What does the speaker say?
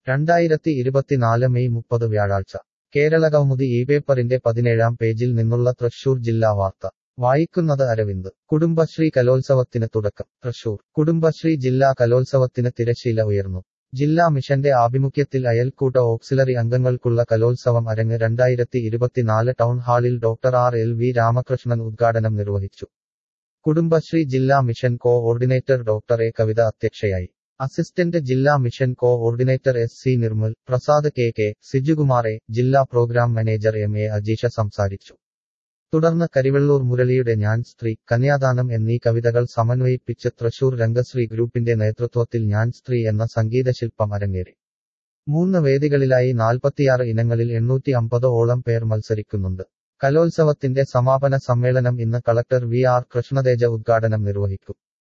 രണ്ടായിരത്തി ഇരുപത്തിനാല് മെയ് മുപ്പത് വ്യാഴാഴ്ച കേരളകൗമുദി ഈ പേപ്പറിന്റെ പതിനേഴാം പേജിൽ നിന്നുള്ള തൃശൂർ ജില്ലാ വാർത്ത വായിക്കുന്നത് അരവിന്ദ് കുടുംബശ്രീ കലോത്സവത്തിന് തുടക്കം തൃശൂർ കുടുംബശ്രീ ജില്ലാ കലോത്സവത്തിന് തിരശീല ഉയർന്നു ജില്ലാ മിഷന്റെ ആഭിമുഖ്യത്തിൽ അയൽക്കൂട്ട ഓക്സിലറി അംഗങ്ങൾക്കുള്ള കലോത്സവം അരങ്ങ് രണ്ടായിരത്തി ഇരുപത്തിനാല് ടൗൺ ഹാളിൽ doctor R L V Ramakrishnan ഉദ്ഘാടനം നിർവഹിച്ചു കുടുംബശ്രീ ജില്ലാ mission coordinator doctor A Kavitha അധ്യക്ഷയായി അസിസ്റ്റന്റ് ജില്ലാ mission coordinator S C Nirmal Prasad K K Sijukumar A ജില്ലാ program manager M A Ajeesha സംസാരിച്ചു തുടർന്ന് കരിവെള്ളൂർ മുരളിയുടെ ഞാൻ സ്ത്രീ കന്യാദാനം എന്നീ കവിതകൾ സമന്വയിപ്പിച്ച് തൃശൂർ രംഗശ്രീ ഗ്രൂപ്പിന്റെ നേതൃത്വത്തിൽ ഞാൻ സ്ത്രീ എന്ന സംഗീതശില്പം അരങ്ങേറി മൂന്ന് വേദികളിലായി നാൽപ്പത്തിയാറ് ഇനങ്ങളിൽ എണ്ണൂറ്റി അമ്പത് ഓളം പേർ മത്സരിക്കുന്നുണ്ട് കലോത്സവത്തിന്റെ സമാപന സമ്മേളനം ഇന്ന് കളക്ടർ വി ആർ കൃഷ്ണതേജ ഉദ്ഘാടനം നിർവഹിക്കും